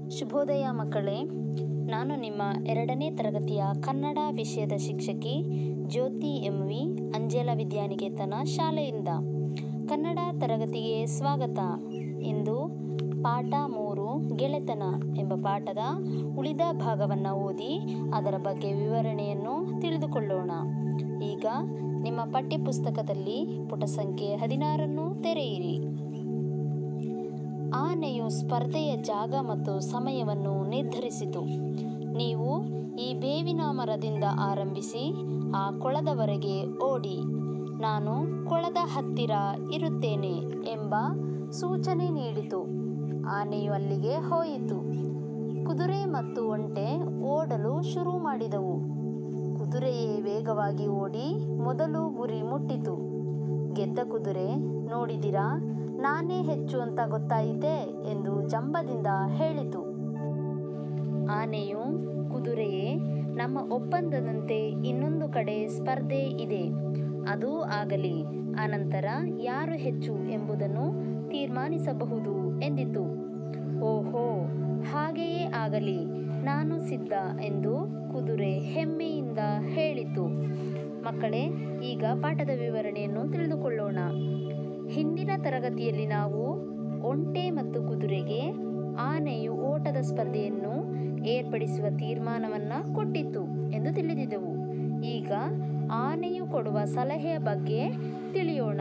ಶುಭೋದಯ ಮಕ್ಕಳೇ ನಾನು ನಿಮ್ಮ ಎರಡನೇ ತರಗತಿಯ ಕನ್ನಡ ವಿಷಯದ ಶಿಕ್ಷಕಿ ಜ್ಯೋತಿ ಎಂ ವಿ ಅಂಜೇಲ ವಿದ್ಯಾನಿಕೇತನ ಶಾಲೆಯಿಂದ ಕನ್ನಡ ತರಗತಿಗೆ ಸ್ವಾಗತ ಇಂದು ಪಾಠ ಮೂರು ಗೆಳೆತನ ಎಂಬ ಪಾಠದ ಉಳಿದ ಭಾಗವನ್ನು ಓದಿ ಅದರ ಬಗ್ಗೆ ವಿವರಣೆಯನ್ನು ತಿಳಿದುಕೊಳ್ಳೋಣ ಈಗ ನಿಮ್ಮ ಪಠ್ಯಪುಸ್ತಕದಲ್ಲಿ ಪುಟ ಸಂಖ್ಯೆ ಹದಿನಾರನ್ನು ತೆರೆಯಿರಿ ಆನೆಯು ಸ್ಪರ್ಧೆಯ ಜಾಗ ಮತ್ತು ಸಮಯವನ್ನು ನಿರ್ಧರಿಸಿತು ನೀವು ಈ ಬೇವಿನ ಮರದಿಂದ ಆರಂಭಿಸಿ ಆ ಕೊಳದವರೆಗೆ ಓಡಿ ನಾನು ಕೊಳದ ಹತ್ತಿರ ಇರುತ್ತೇನೆ ಎಂಬ ಸೂಚನೆ ನೀಡಿತು ಆನೆಯು ಅಲ್ಲಿಗೆ ಹೋಯಿತು ಕುದುರೆ ಮತ್ತು ಒಂಟೆ ಓಡಲು ಶುರು ಮಾಡಿದವು ಕುದುರೆಯೇ ವೇಗವಾಗಿ ಓಡಿ ಮೊದಲು ಗುರಿ ಮುಟ್ಟಿತು ಗೆದ್ದ ಕುದುರೆ ನೋಡಿದಿರಾ ನಾನೇ ಹೆಚ್ಚು ಅಂತ ಗೊತ್ತಾಯಿತೆ ಎಂದು ಜಂಬದಿಂದ ಹೇಳಿತು ಆನೆಯು ಕುದುರೆಯೇ ನಮ್ಮ ಒಪ್ಪಂದದಂತೆ ಇನ್ನೊಂದು ಕಡೆ ಸ್ಪರ್ಧೆ ಇದೆ ಅದೂ ಆಗಲಿ ಅನಂತರ ಯಾರು ಹೆಚ್ಚು ಎಂಬುದನ್ನು ತೀರ್ಮಾನಿಸಬಹುದು ಎಂದಿತು ಓಹೋ ಹಾಗೆಯೇ ಆಗಲಿ ನಾನು ಸಿದ್ಧ ಎಂದು ಕುದುರೆ ಹೆಮ್ಮೆಯಿಂದ ಹೇಳಿತು ಮಕ್ಕಳೇ ಈಗ ಪಾಠದ ವಿವರಣೆಯನ್ನು ತಿಳಿದುಕೊಳ್ಳೋಣ ಹಿಂದಿನ ತರಗತಿಯಲ್ಲಿ ನಾವು ಒಂಟೆ ಮತ್ತು ಕುದುರೆಗೆ ಆನೆಯು ಓಟದ ಸ್ಪರ್ಧೆಯನ್ನು ಏರ್ಪಡಿಸುವ ತೀರ್ಮಾನವನ್ನು ಕೊಟ್ಟಿತ್ತು ಎಂದು ತಿಳಿದಿದ್ದೆವು ಈಗ ಆನೆಯು ಕೊಡುವ ಸಲಹೆಯ ಬಗ್ಗೆ ತಿಳಿಯೋಣ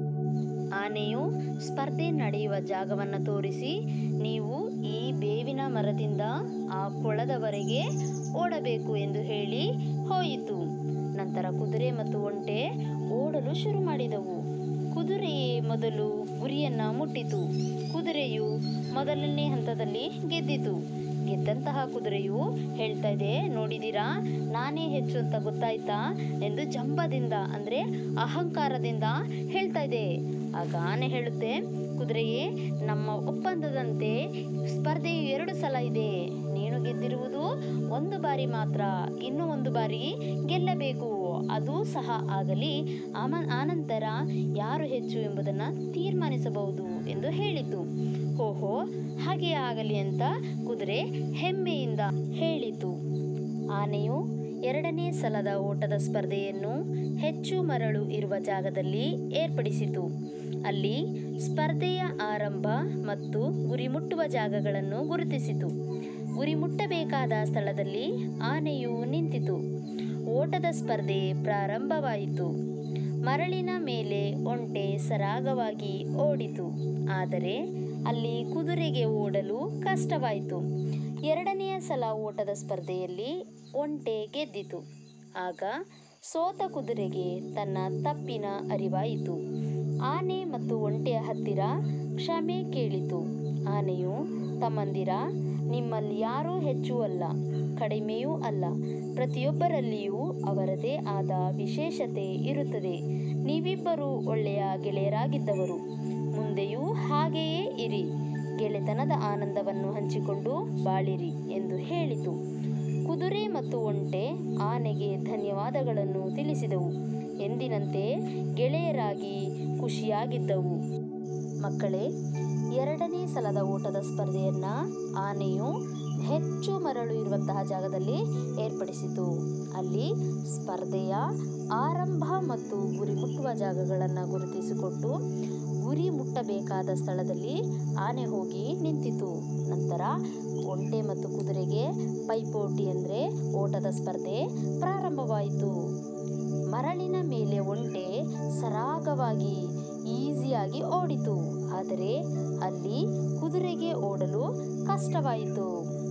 ಆನೆಯು ಸ್ಪರ್ಧೆ ನಡೆಯುವ ಜಾಗವನ್ನು ತೋರಿಸಿ ನೀವು ಈ ಬೇವಿನ ಮರದಿಂದ ಆ ಕೊಳದವರೆಗೆ ಓಡಬೇಕು ಎಂದು ಹೇಳಿ ಹೋಯಿತು ನಂತರ ಕುದುರೆ ಮತ್ತು ಒಂಟೆ ಓಡಲು ಶುರು ಮಾಡಿದವು ಕುದುರೆಯೇ ಮೊದಲು ಗುರಿಯನ್ನ ಮುಟ್ಟಿತು ಕುದುರೆಯು ಮೊದಲನೇ ಹಂತದಲ್ಲಿ ಗೆದ್ದಿತು ಗೆದ್ದಂತಹ ಕುದುರೆಯು ಹೇಳ್ತಾ ಇದೆ ನೋಡಿದಿರಾ ನಾನೇ ಹೆಚ್ಚು ಅಂತ ಗೊತ್ತಾಯ್ತಾ ಎಂದು ಜಂಬದಿಂದ ಅಂದರೆ ಅಹಂಕಾರದಿಂದ ಹೇಳ್ತಾ ಇದೆ ಆಗ ಆನೆ ಹೇಳುತ್ತೆ ಕುದುರೆಯೇ ನಮ್ಮ ಒಪ್ಪಂದದಂತೆ ಸ್ಪರ್ಧೆಯು ಎರಡು ಸಲ ಇದೆ ನೀನು ಗೆದ್ದಿರುವುದು ಒಂದು ಬಾರಿ ಮಾತ್ರ ಇನ್ನೂ ಒಂದು ಬಾರಿ ಗೆಲ್ಲಬೇಕು ಅದು ಸಹ ಆಗಲಿ ಆಮ ಆನಂತರ ಯಾರು ಹೆಚ್ಚು ಎಂಬುದನ್ನು ತೀರ್ಮಾನಿಸಬಹುದು ಎಂದು ಹೇಳಿತು ಓಹೋ ಹಾಗೆ ಆಗಲಿ ಅಂತ ಕುದುರೆ ಹೆಮ್ಮೆಯಿಂದ ಹೇಳಿತು ಆನೆಯು ಎರಡನೇ ಸಲದ ಓಟದ ಸ್ಪರ್ಧೆಯನ್ನು ಹೆಚ್ಚು ಮರಳು ಇರುವ ಜಾಗದಲ್ಲಿ ಏರ್ಪಡಿಸಿತು ಅಲ್ಲಿ ಸ್ಪರ್ಧೆಯ ಆರಂಭ ಮತ್ತು ಗುರಿ ಮುಟ್ಟುವ ಜಾಗಗಳನ್ನು ಗುರುತಿಸಿತು ಗುರಿ ಮುಟ್ಟಬೇಕಾದ ಸ್ಥಳದಲ್ಲಿ ಆನೆಯು ನಿಂತಿತು ಓಟದ ಸ್ಪರ್ಧೆ ಪ್ರಾರಂಭವಾಯಿತು ಮರಳಿನ ಮೇಲೆ ಒಂಟೆ ಸರಾಗವಾಗಿ ಓಡಿತು ಆದರೆ ಅಲ್ಲಿ ಕುದುರೆಗೆ ಓಡಲು ಕಷ್ಟವಾಯಿತು ಎರಡನೆಯ ಸಲ ಓಟದ ಸ್ಪರ್ಧೆಯಲ್ಲಿ ಒಂಟೆ ಗೆದ್ದಿತು ಆಗ ಸೋತ ಕುದುರೆಗೆ ತನ್ನ ತಪ್ಪಿನ ಅರಿವಾಯಿತು ಆನೆ ಮತ್ತು ಒಂಟೆಯ ಹತ್ತಿರ ಕ್ಷಮೆ ಕೇಳಿತು ಆನೆಯು ತಮ್ಮಂದಿರ ನಿಮ್ಮಲ್ಲಿ ಯಾರೂ ಹೆಚ್ಚು ಅಲ್ಲ ಕಡಿಮೆಯೂ ಅಲ್ಲ ಪ್ರತಿಯೊಬ್ಬರಲ್ಲಿಯೂ ಅವರದೇ ಆದ ವಿಶೇಷತೆ ಇರುತ್ತದೆ ನೀವಿಬ್ಬರೂ ಒಳ್ಳೆಯ ಗೆಳೆಯರಾಗಿದ್ದವರು ಮುಂದೆಯೂ ಹಾಗೆಯೇ ಇರಿ ಗೆಳೆತನದ ಆನಂದವನ್ನು ಹಂಚಿಕೊಂಡು ಬಾಳಿರಿ ಎಂದು ಹೇಳಿತು ಕುದುರೆ ಮತ್ತು ಒಂಟೆ ಆನೆಗೆ ಧನ್ಯವಾದಗಳನ್ನು ತಿಳಿಸಿದವು ಎಂದಿನಂತೆ ಗೆಳೆಯರಾಗಿ ಖುಷಿಯಾಗಿದ್ದವು ಮಕ್ಕಳೇ ಎರಡನೇ ಸಲದ ಓಟದ ಸ್ಪರ್ಧೆಯನ್ನು ಆನೆಯು ಹೆಚ್ಚು ಮರಳು ಇರುವಂತಹ ಜಾಗದಲ್ಲಿ ಏರ್ಪಡಿಸಿತು ಅಲ್ಲಿ ಸ್ಪರ್ಧೆಯ ಆರಂಭ ಮತ್ತು ಗುರಿ ಮುಟ್ಟುವ ಜಾಗಗಳನ್ನು ಗುರುತಿಸಿಕೊಟ್ಟು ಗುರಿ ಮುಟ್ಟಬೇಕಾದ ಸ್ಥಳದಲ್ಲಿ ಆನೆ ಹೋಗಿ ನಿಂತಿತು ನಂತರ ಒಂಟೆ ಮತ್ತು ಕುದುರೆಗೆ ಪೈಪೋಟಿ ಅಂದರೆ ಓಟದ ಸ್ಪರ್ಧೆ ಪ್ರಾರಂಭವಾಯಿತು ಮರಳಿನ ಮೇಲೆ ಒಂಟೆ ಸರಾಗವಾಗಿ ಈಸಿಯಾಗಿ ಓಡಿತು ಆದರೆ ಅಲ್ಲಿ ಕುದುರೆಗೆ ಓಡಲು ಕಷ್ಟವಾಯಿತು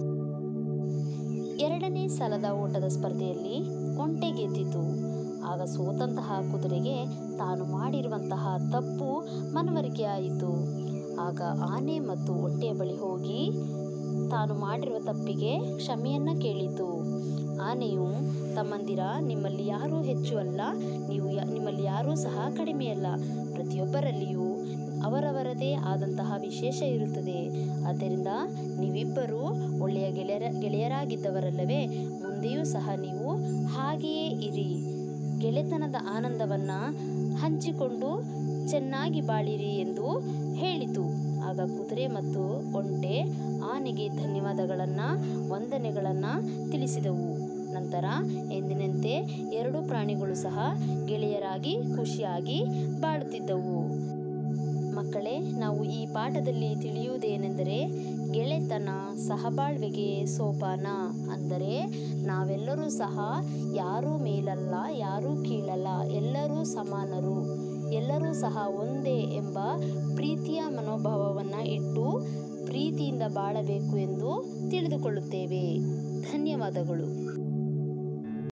ಎರಡನೇ ಸಲದ ಓಟದ ಸ್ಪರ್ಧೆಯಲ್ಲಿ ಒಂಟೆ ಗೆದ್ದಿತು ಆಗ ಸೋತಂತಹ ಕುದುರೆಗೆ ತಾನು ಮಾಡಿರುವಂತಹ ತಪ್ಪು ಮನವರಿಕೆಯಾಯಿತು ಆಗ ಆನೆ ಮತ್ತು ಒಂಟೆಯ ಬಳಿ ಹೋಗಿ ತಾನು ಮಾಡಿರುವ ತಪ್ಪಿಗೆ ಕ್ಷಮೆಯನ್ನ ಕೇಳಿತು ಆನೆಯು ತಮ್ಮಂದಿರ ನಿಮ್ಮಲ್ಲಿ ಯಾರೂ ಹೆಚ್ಚು ಅಲ್ಲ ನೀವು ಯಾ ನಿಮ್ಮಲ್ಲಿ ಯಾರೂ ಸಹ ಕಡಿಮೆಯಲ್ಲ ಪ್ರತಿಯೊಬ್ಬರಲ್ಲಿಯೂ ಅವರವರದೇ ಆದಂತಹ ವಿಶೇಷ ಇರುತ್ತದೆ ಆದ್ದರಿಂದ ನೀವಿಬ್ಬರೂ ಒಳ್ಳೆಯ ಗೆಳೆಯರ ಗೆಳೆಯರಾಗಿದ್ದವರಲ್ಲವೇ ಮುಂದೆಯೂ ಸಹ ನೀವು ಹಾಗೆಯೇ ಇರಿ ಗೆಳೆತನದ ಆನಂದವನ್ನು ಹಂಚಿಕೊಂಡು ಚೆನ್ನಾಗಿ ಬಾಳಿರಿ ಎಂದು ಹೇಳಿತು ಆಗ ಕುದುರೆ ಮತ್ತು ಒಂಟೆ ಆನೆಗೆ ಧನ್ಯವಾದಗಳನ್ನು ವಂದನೆಗಳನ್ನು ತಿಳಿಸಿದವು ನಂತರ ಎಂದಿನಂತೆ ಎರಡು ಪ್ರಾಣಿಗಳು ಸಹ ಗೆಳೆಯರಾಗಿ ಖುಷಿಯಾಗಿ ಬಾಳುತ್ತಿದ್ದವು ಮಕ್ಕಳೇ ನಾವು ಈ ಪಾಠದಲ್ಲಿ ತಿಳಿಯುವುದೇನೆಂದರೆ ಗೆಳೆತನ ಸಹಬಾಳ್ವೆಗೆ ಸೋಪಾನ ಅಂದರೆ ನಾವೆಲ್ಲರೂ ಸಹ ಯಾರೂ ಮೇಲಲ್ಲ ಯಾರೂ ಕೀಳಲ್ಲ ಎಲ್ಲರೂ ಸಮಾನರು ಎಲ್ಲರೂ ಸಹ ಒಂದೇ ಎಂಬ ಪ್ರೀತಿಯ ಮನೋಭಾವವನ್ನು ಇಟ್ಟು ಪ್ರೀತಿಯಿಂದ ಬಾಳಬೇಕು ಎಂದು ತಿಳಿದುಕೊಳ್ಳುತ್ತೇವೆ ಧನ್ಯವಾದಗಳು